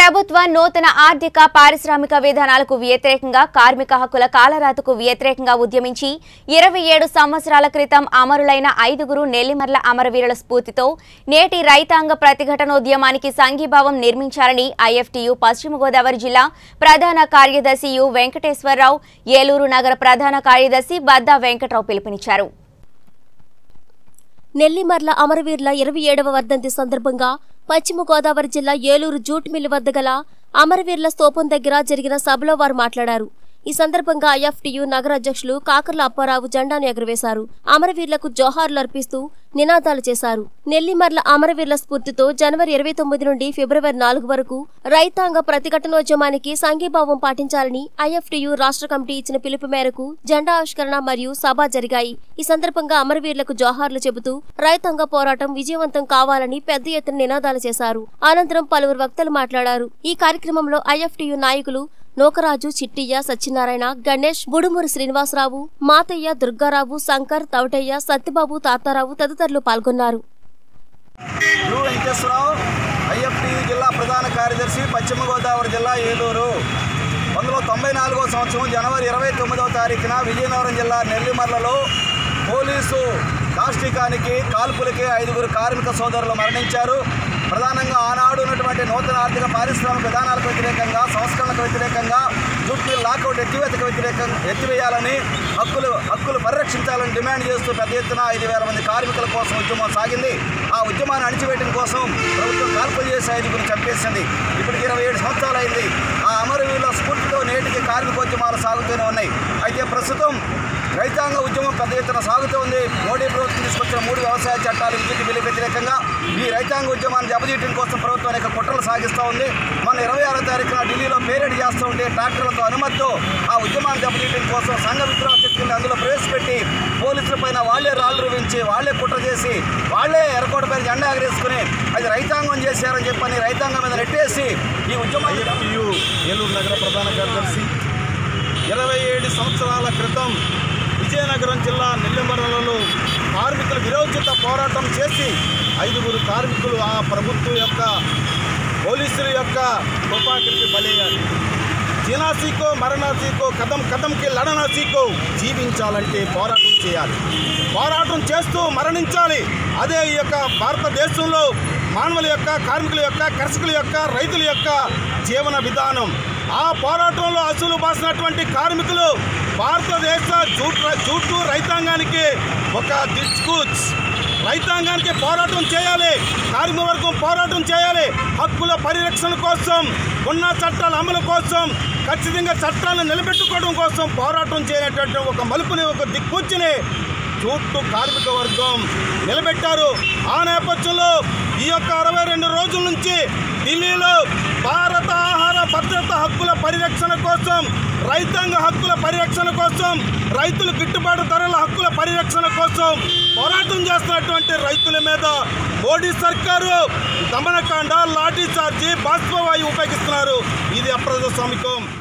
ప్రభుత్వ నూతన ఆర్థిక పారిశ్రామిక విధానాలకు వ్యతిరేకంగా కార్మిక హక్కుల కాలరాతకు వ్యతిరేకంగా ఉద్యమించి ఇరవై ఏడు సంవత్సరాల క్రితం అమరులైన ఐదుగురు నెల్లిమర్ల అమరవీరుల స్ఫూర్తితో నేటి రైతాంగ ప్రతిఘటనోద్యమానికి సంఘీభావం నిర్మించాలని ఐఎఫ్టీయు పశ్చిమ గోదావరి జిల్లా ప్రధాన కార్యదర్శి యు వెంకటేశ్వరరావు ఏలూరు నగర ప్రధాన కార్యదర్శి బద్దా వెంకట్రావు పిలుపునిచ్చారు నెల్లిమర్ల అమరవీరుల ఇరవై ఏడవ వర్ధంతి సందర్భంగా పశ్చిమ గోదావరి జిల్లా ఏలూరు జూట్ మిల్లు వద్ద గల అమరవీరుల స్తూపం దగ్గర జరిగిన సభలో వారు మాట్లాడారు ఈ సందర్భంగా ఐఎఫ్టియు నగర అధ్యక్షులు కాకర్ల అప్పారావు జెండాను ఎగురవేశారు అమరవీరులకు జోహార్లు అర్పిస్తూ నినాదాలు చేశారు నెల్లిమర్ల అమరవీరుల స్ఫూర్తితో జనవరి ఇరవై తొమ్మిది నుండి ఫిబ్రవరి నాలుగు వరకు రైతాంగ ప్రతిఘటనోద్యమానికి సంఘీభావం పాటించాలని ఐఎఫ్టియు రాష్ట్ర కమిటీ ఇచ్చిన పిలుపు మేరకు జెండా ఆవిష్కరణ మరియు సభ జరిగాయి ఈ సందర్భంగా అమరవీరులకు జోహార్లు చెబుతూ రైతాంగ పోరాటం విజయవంతం కావాలని పెద్ద ఎత్తున నినాదాలు చేశారు అనంతరం పలువురు వక్తలు మాట్లాడారు ఈ కార్యక్రమంలో ఐఎఫ్టియు నాయకులు నోకరాజు చిట్టియ్య సత్యనారాయణ గణేష్ బుడుమూరి శ్రీనివాసరావు మాతయ్య దుర్గారావు శంకర్ తవటయ్య సత్యబాబు తాతారావు తదితరులు పాల్గొన్నారు యు వెంకటేశ్వరరావు ఐఎఫ్టి జిల్లా ప్రధాన కార్యదర్శి పశ్చిమ గోదావరి జిల్లా ఏలూరు పంతొమ్మిది వందల తొంభై నాలుగో సంవత్సరం జనవరి ఇరవై తొమ్మిదవ తారీఖున విజయనగరం జిల్లా నెల్లిమర్లలో పోలీసు కాష్టికానికి కాల్పులకి ఐదుగురు కార్మిక సోదరులు మరణించారు ప్రధానంగా ఆనాడు ఉన్నటువంటి నూతన ఆర్థిక పారిశ్రామిక విధానాలకు వ్యతిరేకంగా సంస్కరణలకు వ్యతిరేకంగా జుట్టు లాకౌట్ ఎత్తివేతకు వ్యతిరేకంగా ఎత్తివేయాలని హక్కులు హక్కులు పరిరక్షించాలని డిమాండ్ చేస్తూ పెద్ద ఎత్తున ఐదు వేల మంది కార్మికుల కోసం ఉద్యమం సాగింది ఆ ఉద్యమాన్ని అణిచివేయడం కోసం ప్రభుత్వం కాల్పులు చేసి ఐదుగురు చంపేసింది ఇప్పటికి ఇరవై ఏడు సంవత్సరాలు అయింది ఆ అమరవీరుల స్ఫూర్తితో నేటికి కార్మికోద్యమాలు సాగుతూనే ఉన్నాయి అయితే ప్రస్తుతం రైతాంగ ఉద్యమం పెద్ద ఎత్తున సాగుతూ ఉంది మోడీ ప్రభుత్వం తీసుకొచ్చిన మూడు వ్యవసాయ చట్టాలు విద్యుత్ బిల్లు వ్యతిరేకంగా ఈ రైతాంగ ఉద్యమాన్ని దెబ్బతీయడం కోసం ప్రభుత్వం అనేక కుట్రలు సాగిస్తూ ఉంది మన ఇరవై ఆరో తారీఖున ఢిల్లీలో పేరేడ్ చేస్తూ ఉంటే ట్రాక్టర్లతో అనుమతితో ఆ ఉద్యమాన్ని దెబ్బతీయడం కోసం సంఘ విద్రోహ శక్తులను అందులో ప్రవేశపెట్టి పోలీసుల పైన వాళ్లే రాళ్ళు రువించి వాళ్లే కుట్ర చేసి వాళ్లే ఎర్రకోట పైన జెండా ఎగరేసుకుని అది రైతాంగం చేశారని చెప్పని రైతాంగం మీద నెట్టేసి ఈ ఉద్యమాన్ని ఐఎఫ్టియు ఏలూరు నగర ప్రధాన కార్యదర్శి ఇరవై ఏడు సంవత్సరాల క్రితం విజయనగరం జిల్లా నెల్లిమర్లలో కార్మికుల విరోచిత పోరాటం చేసి ఐదుగురు కార్మికులు ఆ ప్రభుత్వం యొక్క పోలీసుల యొక్క తుపాకులకి బలయ్యారు జీనా సీకో మరణా సీకో కదం కదంకి లడనా సీకో జీవించాలంటే పోరాటం చేయాలి పోరాటం చేస్తూ మరణించాలి అదే ఈ యొక్క భారతదేశంలో మానవుల యొక్క కార్మికుల యొక్క కర్షకుల యొక్క రైతుల యొక్క జీవన విధానం ఆ పోరాటంలో అసలు బాసినటువంటి కార్మికులు భారతదేశ జూట్ జూటు రైతాంగానికి ఒక దిక్సూచ్ రైతాంగానికి పోరాటం చేయాలి కార్మిక వర్గం పోరాటం చేయాలి హక్కుల పరిరక్షణ కోసం ఉన్న చట్టాల అమలు కోసం ఖచ్చితంగా చట్టాలను నిలబెట్టుకోవడం కోసం పోరాటం చేయనటువంటి ఒక మలుపుని ఒక దిక్కుచ్చిని జూట్టు కార్మిక వర్గం నిలబెట్టారు ఆ నేపథ్యంలో ఈ యొక్క అరవై రెండు రోజుల నుంచి ఢిల్లీలో భారత ఆహార భద్రత హక్కుల పరిరక్షణ కోసం రైతాంగ హక్కుల పరిరక్షణ కోసం రైతులు గిట్టుబాటు ధరల హక్కుల పరిరక్షణ కోసం పోరాటం చేస్తున్నటువంటి రైతుల మీద మోడీ సర్కారు దమనకాండ లాఠీ చార్జీ బాష్పవాయు ఉపయోగిస్తున్నారు ఇది అప్రజాస్వామికం